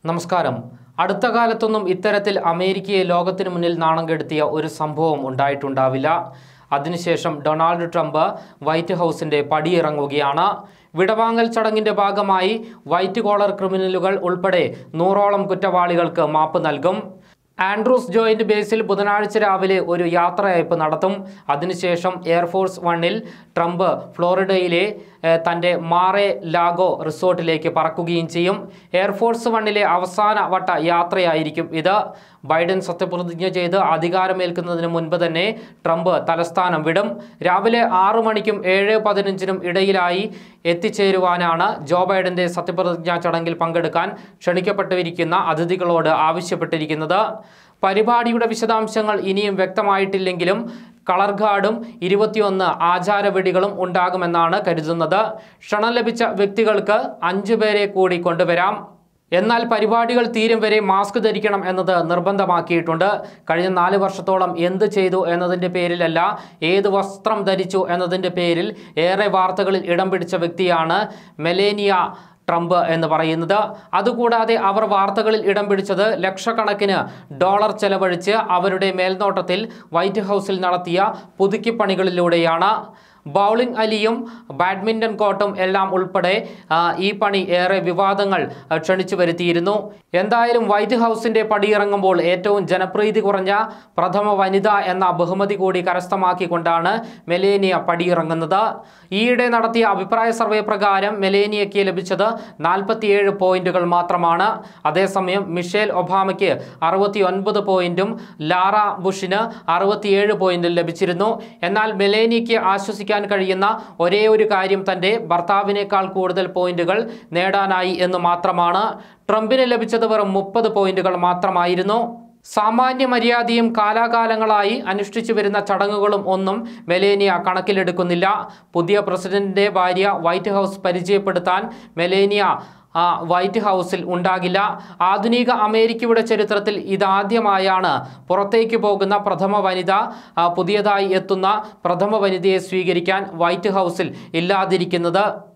നമസ്കാരം അടുത്ത കാലത്തൊന്നും ഇത്തരത്തിൽ അമേരിക്കയെ ലോകത്തിനു മുന്നിൽ നാണം കെടുത്തിയ ഒരു സംഭവം ഉണ്ടായിട്ടുണ്ടാവില്ല അതിനുശേഷം ഡൊണാൾഡ് ട്രംപ് വൈറ്റ് ഹൗസിന്റെ പടിയിറങ്ങുകയാണ് വിടവാങ്ങൽ ചടങ്ങിന്റെ ഭാഗമായി വൈറ്റ് കോളർ ക്രിമിനലുകൾ ഉൾപ്പെടെ നൂറോളം കുറ്റവാളികൾക്ക് മാപ്പ് നൽകും ആൻഡ്രൂസ് ജോയിന്റ് ബേസിൽ ബുധനാഴ്ച രാവിലെ ഒരു യാത്രയയപ്പ് നടത്തും അതിനുശേഷം എയർഫോഴ്സ് വണ്ണിൽ ട്രംപ് ഫ്ലോറിഡയിലെ ഏഹ്, തൻ്റെ മാറെ ലാഗോ റിസോർട്ടിലേക്ക് പറക്കുകയും ചെയ്യും എയർഫോഴ്സ് വണ്ണിലെ അവസാന വട്ട യാത്രയായിരിക്കും ഇത് ബൈഡൻ സത്യപ്രതിജ്ഞ ചെയ്ത് അധികാരമേൽക്കുന്നതിന് മുൻപ് തന്നെ ട്രംപ് തലസ്ഥാനം വിടും രാവിലെ ആറു മണിക്കും ഏഴ് പതിനഞ്ചിനും ഇടയിലായി എത്തിച്ചേരുവാനാണ് ജോ ബൈഡന്റെ സത്യപ്രതിജ്ഞാ ചടങ്ങിൽ പങ്കെടുക്കാൻ ക്ഷണിക്കപ്പെട്ടിരിക്കുന്ന അതിഥികളോട് ആവശ്യപ്പെട്ടിരിക്കുന്നത് പരിപാടിയുടെ വിശദാംശങ്ങൾ ഇനിയും വ്യക്തമായിട്ടില്ലെങ്കിലും കളർ ഗാർഡും ഇരുപത്തിയൊന്ന് ആചാരവെടികളും ഉണ്ടാകുമെന്നാണ് കരുതുന്നത് ക്ഷണം ലഭിച്ച വ്യക്തികൾക്ക് അഞ്ചു പേരെ കൂടി കൊണ്ടുവരാം എന്നാൽ പരിപാടികൾ തീരും വരെ മാസ്ക് ധരിക്കണം എന്നത് നിർബന്ധമാക്കിയിട്ടുണ്ട് കഴിഞ്ഞ നാല് വർഷത്തോളം എന്ത് ചെയ്തു എന്നതിൻ്റെ പേരിലല്ല ഏത് വസ്ത്രം ധരിച്ചു എന്നതിൻ്റെ പേരിൽ ഏറെ വാർത്തകളിൽ ഇടം പിടിച്ച വ്യക്തിയാണ് മെലേനിയ ട്രംപ് എന്ന് പറയുന്നത് അതുകൂടാതെ അവർ വാർത്തകളിൽ ഇടം പിടിച്ചത് ലക്ഷക്കണക്കിന് ഡോളർ ചെലവഴിച്ച് അവരുടെ മേൽനോട്ടത്തിൽ വൈറ്റ് ഹൗസിൽ നടത്തിയ പുതുക്കിപ്പണികളിലൂടെയാണ് ബൗളിംഗ് അലിയും ബാഡ്മിൻ്റൺ കോർട്ടും എല്ലാം ഉൾപ്പെടെ ആ, ഈ പണി ഏറെ വിവാദങ്ങൾ ആ, ക്ഷണിച്ചു വരുത്തിയിരുന്നു എന്തായാലും വൈറ്റ് ഹൗസിന്റെ പടിയിറങ്ങുമ്പോൾ ഏറ്റവും ജനപ്രീതി കുറഞ്ഞ പ്രഥമ വനിത എന്ന ബഹുമതി കൂടി കരസ്ഥമാക്കിക്കൊണ്ടാണ് മെലേനിയ പടിയിറങ്ങുന്നത് ഈയിടെ നടത്തിയ അഭിപ്രായ സർവേ പ്രകാരം മെലേനിയയ്ക്ക് ലഭിച്ചത് നാൽപ്പത്തിയേഴ് പോയിന്റുകൾ മാത്രമാണ് അതേസമയം മിഷേൽ ഒബാമയ്ക്ക് അറുപത്തി ഒൻപത് പോയിന്റും ലാറ ബുഷിന് അറുപത്തിയേഴ് പോയിന്റും ലഭിച്ചിരുന്നു എന്നാൽ മെലേനിയയ്ക്ക് ആശ്വസിക്കാൻ കഴിയുന്ന ഒരേ ഒരു കാര്യം തൻ്റെ ഭർത്താവിനേക്കാൾ കൂടുതൽ പോയിന്റുകൾ നേടാനായി എന്ന് മാത്രമാണ് ട്രംപിന് ലഭിച്ചത് വെറും മുപ്പത് പോയിന്റുകൾ മാത്രമായിരുന്നു സാമാന്യ മര്യാദയും കാലാകാലങ്ങളായി അനുഷ്ഠിച്ചു വരുന്ന ചടങ്ങുകളും ഒന്നും മെലേനിയ കണക്കിലെടുക്കുന്നില്ല പുതിയ പ്രസിഡന്റിന്റെ ഭാര്യ വൈറ്റ് ഹൗസ് പരിചയപ്പെടുത്താൻ മെലേനിയ ആ, വൈറ്റ് ഹൗസിൽ ഉണ്ടാകില്ല ആധുനിക അമേരിക്കയുടെ ചരിത്രത്തിൽ ഇതാദ്യമായാണ് പുറത്തേക്ക് പോകുന്ന പ്രഥമ വനിത ആ, പുതിയതായി എത്തുന്ന പ്രഥമ വനിതയെ സ്വീകരിക്കാൻ വൈറ്റ് ഹൗസിൽ ഇല്ലാതിരിക്കുന്നത്